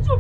కూర్చో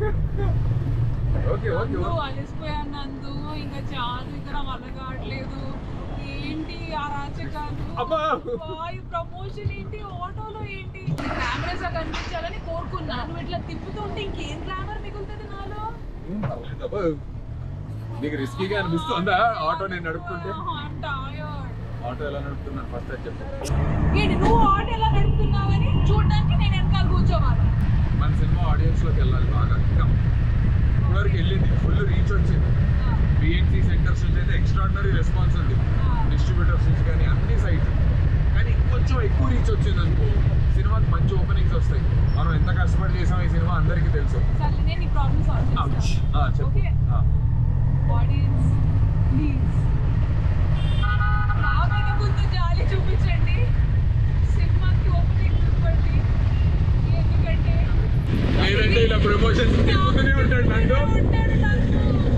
okay okay నందు అలసిపోయాను నందు ఇంకా చాలు ఇక్కడ వల్ల కావట్లేదు ఏంటి ఆ రాజకాలు అబ్బా. ఈ ప్రమోషన్ ఏంటి ఆటోలో ఏంటి కెమెరాస్ కనిపించాలని కోరుకున్నా నువ్వు ఇట్లా తిప్పుతుంటే ఇంకేం గ్లామర్ మిగులుతుంది నాలో ఏం పర్లేదు అబ్బా. నీకు రిస్కీగా అనిపిస్తుందా ఆటో నేను నడుపుతుంటే I'm tired. ఆటో ఎలా నడుపుతున్నాను ఫస్ట్ అది చెప్పు ఏంటి నువ్వు ఆటో ఎలా నడుపుతున్నావని చూడడానికి నేను వెనకాల కూర్చోవాలి మన సినిమా ఆడియన్స్ లోకి వెళ్ళాలి బాగా ఇంకా ఇప్పటివరకు వెళ్ళింది ఫుల్ రీచ్ వచ్చింది బిఎన్సి సెంటర్స్ నుంచి అయితే ఎక్స్ట్రాడినరీ రెస్పాన్స్ ఉంది డిస్ట్రిబ్యూటర్స్ నుంచి కానీ అన్ని సైట్ కానీ ఇంకొంచెం ఎక్కువ రీచ్ వచ్చింది అనుకో సినిమాకి మంచి ఓపెనింగ్స్ వస్తాయి మనం ఎంత కష్టపడి చేసాం ఈ సినిమా అందరికీ తెలుసు సరే నేను ఈ ప్రాబ్లమ్ సాల్వ్ Ouch. చేస్తాను ఆ, చెప్పు Okay. ఆ. ఆడియన్స్ ప్లీజ్ నా మీద కొంచెం జాలి చూపించండి సినిమాకి ఓపెనింగ్ ఇవ్వండి ఎందుకంటే లేదంటే ఇలా ప్రమోషన్ తిప్పుతూనే ఉంటాడు నందు ఉంటాడు నాకు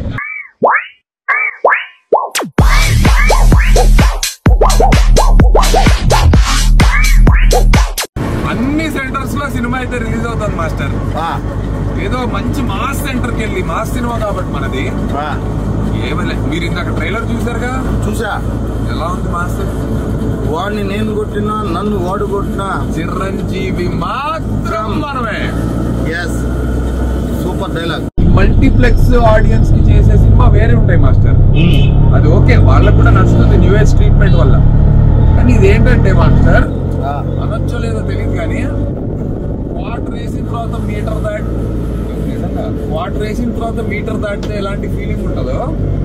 అన్ని సెంటర్స్ లో సినిమా అయితే రిలీజ్ అవుతుంది మాస్టర్ ఆ, ఏదో మంచి మాస్ సెంటర్ కి వెళ్ళి మాస్ సినిమా కాబట్టి మనది ఆ, ఏమలే మీరు ఇందాక ట్రైలర్ చూసారుగా చూసా ఎలా ఉంది మాస్టర్ వాడిని నేను కొట్టినా నన్ను వాడు కొట్టినా చిరంజీవి మాత్రం మనమే yes super dialogue multiplex audience కి చేసే సినిమా వేరే ఉంటాయి మాస్టర్ అది ఓకే వాళ్ళకు కూడా నచ్చుతుంది న్యూ ఏజ్ ట్రీట్మెంట్ వల్ల కానీ ఇది ఏంటంటే మాస్టర్ అనొచ్చో లేదో తెలియదు కానీ వాటర్ వేసిన తర్వాత మీటర్ దాటి నిజంగా వాటర్ వేసిన తర్వాత మీటర్ దాటితే ఎలాంటి ఫీలింగ్ ఉంటుందో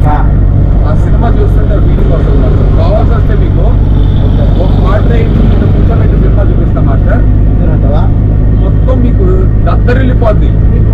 ఆ సినిమా చూస్తుంటే ఫీలింగ్ వస్తుంది మాస్టర్ కావాల్సి వస్తే మీకు ఒక వాటర్ వేసి కూర్చోబెట్టి సినిమా చూపిస్తా మాస్టర్ మొత్తం మీకు దద్దరిల్లిపోద్ది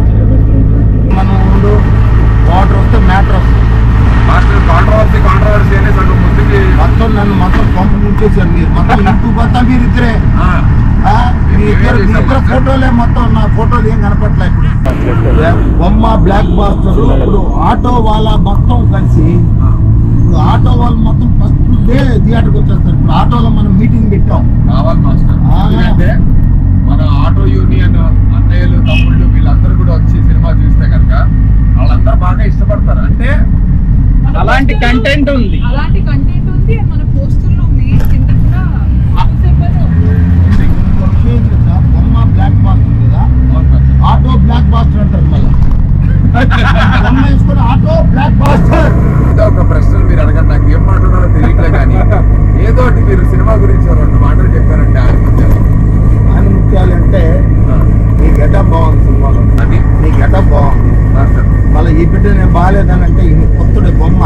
మన ఊళ్ళో వాటర్ వస్తే మ్యాటర్ వస్తుంది మాస్టర్ కాంట్రవర్సీ కాంట్రవర్సీ అనేసి అటు ముందుకి మొత్తం నన్ను మొత్తం పంపు ముంచేశారు మీరు మొత్తం ఇంటూ మొత్తం మీరు ఇద్దరే ఆ, ఆ, మీ ఇద్దరు మీ ఇద్దరు ఫోటోలే మొత్తం నా ఫోటోలు ఏం కనపట్లే ఇప్పుడు బొమ్మ బ్లాక్ బాస్టర్ ఇప్పుడు ఆటో వాళ్ళ మొత్తం కలిసి ఆ. ఇప్పుడు ఆటో వాళ్ళు మొత్తం ఫస్ట్ డే థియేటర్కి వచ్చేస్తారు ఇప్పుడు ఆటోలో మనం మీటింగ్ పెట్టాం కావాలి మాస్టర్ ఆ. ఎందుకంటే మన ఆటో యూనియన్ అన్నయ్యలు తమ్ముళ్ళు వీళ్ళందరూ కూడా వచ్చి సినిమా చూస్తే కనుక వాళ్ళందరూ బాగా ఇష్టపడతారు అంటే మన అలాంటి poster లో- కంటెంట్ ఉంది అలాంటి కంటెంట్ ఉంది and మన పోస్టర్ లో మెయిన్ కింద కూడా చెప్పారు ఇంకో విషయం ఏంటి తెలుసా? బొమ్మ బ్లాక్ బాస్టర్ కదా ఆటో బ్లాక్ బాస్టర్ అంటారు మళ్ళీ బొమ్మ వేసుకొని ఆటో బ్లాక్ బాస్టర్ ఏదో ఒక ప్రశ్నలు మీరు అడగండి నాకు ఏం మాట్లాడాలో తెలియట్లే కానీ ఏదో ఒకటి మీరు సినిమా గురించి ఓ రెండు మాటలు చెప్పారంటే ఆలోచించాలి అని ముఖ్యాలంటే నీ గెటప్ బాగుంది సినిమాలో అది నీ గెటప్ బాగుంది మాస్టర్ మళ్ళీ ఈ బిడ్డ నేను బాగాలేదని అంటే ఈ కొత్తడి బొమ్మ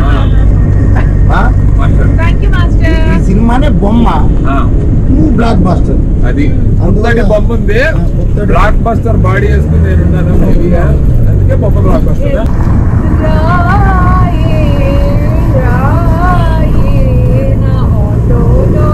ఆ? మాస్టర్ థ్యాంక్ యూ ఈ మాస్టర్ సినిమానే బొమ్మ ఆ, నువ్వు బ్లాక్ బాస్టర్ అది అందువల్ల- కొత్తటి బొమ్మ ఉంది ఆ, కొత్తటి- బ్లాక్ బస్టర్ బాడీ వేసుకుని నేను ఉన్నాను హెవీగా అందుకే బొమ్మ బ్లాక్ బస్టర్ రాయే రాయే నా ఆటోలో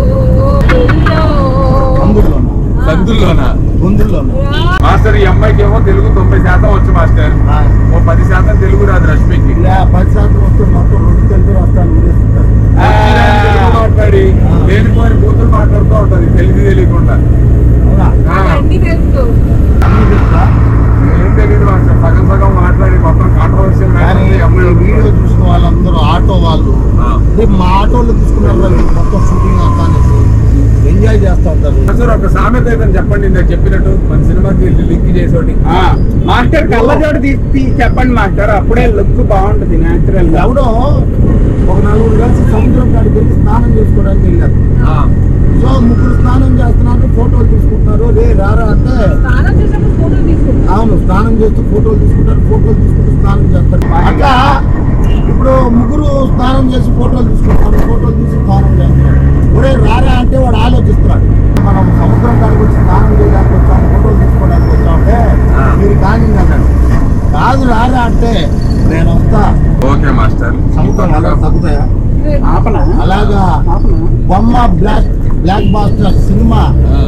అందులోనా సందుల్లోనా గొంతుల్లోనా మాస్టర్ ఈ అమ్మాయికి ఏమో తెలుగు తొంభై శాతం వచ్చు మాస్టర్ ఆ, ఓ పది శాతం తెలుగు రాదు రష్మికి ఇలా పది శాతం వస్తే మొత్తం రెండు తెలుగు రాష్ట్రాలు ఊరేసుకుంటారు వచ్చిన తెలుగు మాట్లాడి లేనిపోని బూతులు మాట్లాడుతూ ఉంటది తెలిసి తెలియకుండా అవునా ఆ, అన్ని తెలుసు అన్నీ తెలుసా ఏం తెలియదు మాస్టర్ సగం సగం మాట్లాడి మొత్తం కాంట్రవర్షియల్ కానీ ఈ వీడియో చూసిన వాళ్ళందరూ ఆటో వాళ్ళు రేపు మా ఆటోలో తీసుకున్నారు వాళ్ళు మొత్తం షూటింగ్ అంతా అనేసి ఎంజాయ్ చేస్తూ ఉంటారు సార్ ఒక సామెత ఏదైనా చెప్పండి ఇందాక చెప్పినట్టు మన సినిమాకి లింక్ చేసేటి ఆ, మాస్టర్ కళ్ళజోడు తీసి తీసి చెప్పండి మాస్టర్ అప్పుడే లుక్ బాగుంటది న్యాచురల్ గా ఎవడో ఒక నలుగురు కలిసి సముద్రం కాడికి వెళ్ళి స్నానం చేసుకోవడానికి వెళ్ళారు సో ముగ్గురు స్నానం చేస్తున్నారు ఫోటోలు తీసుకుంటున్నారు రే రారా అంటే స్నానం చేసినప్పుడు ఫోటో తీసుకుంటా అవును స్నానం చేస్తూ ఫోటోలు తీసుకుంటారు ఫోటోలు తీసుకుంటూ స్నానం చేస్తారు అట్లా ఇప్పుడు ముగ్గురు స్నానం చేసి ఫోటోలు తీసుకుంటారు ఫోటోలు తీసి స్నానం చేస్తారు ఒరే రారా అంటే వాడు ఆలోచిస్తున్నాడు మనం సముద్రం కాడికి వచ్చి స్నానం చేయడానికి వచ్చాం ఫోటోలు తీసుకోవడానికి వచ్చామంటే మీరు కానీ అన్నాడు కాదు రారా అంటే నేను వస్తా ఓకే మాస్టర్ సముద్రం అలా తగ్గుతాయా ఆపన అలాగా ఆపన బొమ్మ బ్లాక్ బ్లాక్ బాస్టర్ సినిమా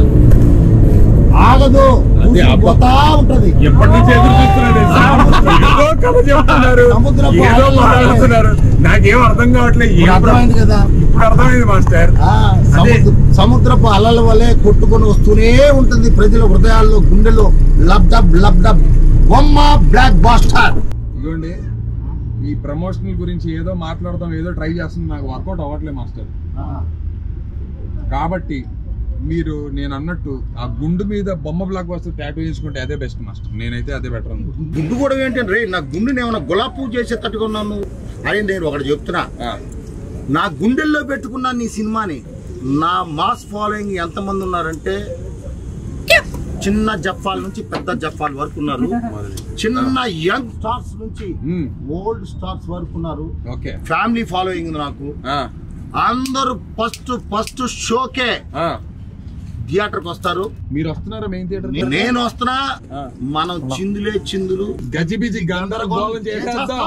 ఆగదు అదే అబ్బా. పోతా ఉంటది ఎప్పటి నుంచి ఎదురు చూస్తున్నాడు ఏదో కథ చెప్తున్నారు సముద్రపు ఏదో అలలు మాట్లాడుతున్నారు నాకేం అర్థం కావట్లేదు ఇప్పుడు ఏం అర్థమైంది కదా ఇప్పుడు అర్థమైంది మాస్టర్ ఆ, సముద్ర సముద్రపు అలల వలె కొట్టుకొని వస్తూనే ఉంటుంది ప్రజల హృదయాల్లో గుండెలో లబ్డబ్ లబ్డబ్ బొమ్మ బ్లాక్ బాస్టర్ ఇదిగోండి ఈ ప్రమోషనల్ గురించి ఏదో మాట్లాడదాం ఏదో ట్రై చేస్తుంది నాకు వర్కౌట్ అవ్వట్లే మాస్టర్ కాబట్టి మీరు నేను అన్నట్టు ఆ గుండు మీద బొమ్మ బ్లాక్ వస్తే టాటూ వేసుకుంటే అదే బెస్ట్ మాస్టర్ నేనైతే అదే బెటర్ అనుకుంటున్నాను గుండు కూడా ఏంటంటే రే నా గుండెని ఏమైనా గులాబ్ పూజ చేసేటట్టుగా ఉన్నాను అని నేను ఒకటి చెప్తున్నా ఆ, నా గుండెల్లో పెట్టుకున్న నీ సినిమాని నా మాస్ ఫాలోయింగ్ ఎంతమంది ఉన్నారంటే చిన్న జఫాల నుంచి పెద్ద జఫాల్ వరకు ఉన్నారు చిన్న యంగ్ స్టార్స్ నుంచి మ్మ్. ఓల్డ్ స్టార్స్ వరకు ఉన్నారు ఓకే ఫ్యామిలీ ఫాలోయింగ్ ఉంది నాకు ఆ, అందరూ ఫస్ట్ ఫస్ట్ షోకే ఆ. థియేటర్కి వస్తారు మీరు వస్తున్నారా మెయిన్ థియేటర్ నేను వస్తున్నా ఆ. మనం చిందులే చిందులు గజిబిజి గందరగోళం చేసేద్దాం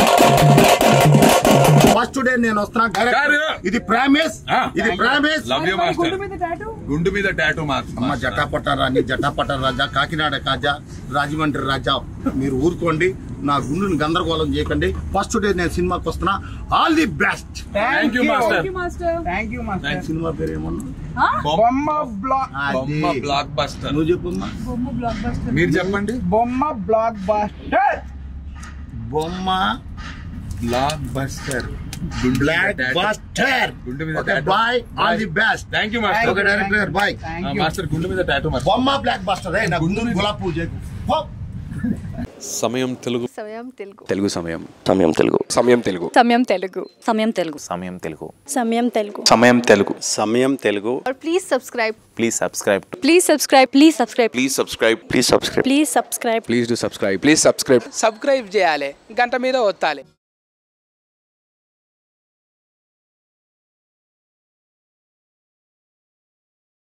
ఫస్ట్ డే నేను వస్తున్నా డైరెక్ట్ గారు. ఇది ప్రామిస్ ఆ. ఇది ప్రామిస్ లవ్ యూ మరి మాస్టర్ గుండు మీద టాటూ గుండు మీద టాటూ అమ్మ మాస్టర్ జటాపట్ట రాణి జటాపట్ట రాజా కాకినాడ కాజా రాజమండ్రి రాజా మీరు ఊరుకోండి నా గుండుని గందరగోళం చేయకండి ఫస్ట్ డే నేను సినిమాకి వస్తున్నా all the best thank you master thank you master thank you master cinema పేరు ఏమన్నా ఆ? బొమ్మ బ్లాక్ బొమ్మ అది. బ్లాక్ బస్టర్ నువ్వు చెప్పమ్మా బొమ్మ బ్లాక్ బస్టర్ మీరు చెప్పండి బొమ్మ బ్లాక్ బాస్టర్ బొమ్మ బ్లాక్ బస్టర్ బ్లాక్ బాస్టర్ గుండు మీద okay tattoo. Bye all the best thank you okay master director bye thank ఆ, యూ మాస్టర్ గుండు మీద టాటూ మాస్టర్ బొమ్మ బ్లాక్ బాస్టర్ నా గుండుని గులాబ్ పూజ సమయం తెలుగు సమయం తెలుగు తెలుగు సమయం సమయం తెలుగు సమయం తెలుగు సమయం తెలుగు సమయం తెలుగు సమయం తెలుగు సమయం తెలుగు సమయం తెలుగు సమయం తెలుగు और please subscribe please subscribe please subscribe please subscribe please subscribe please subscribe please subscribe please do subscribe please subscribe subscribe చేయాలి గంట మీద ఒత్తాలి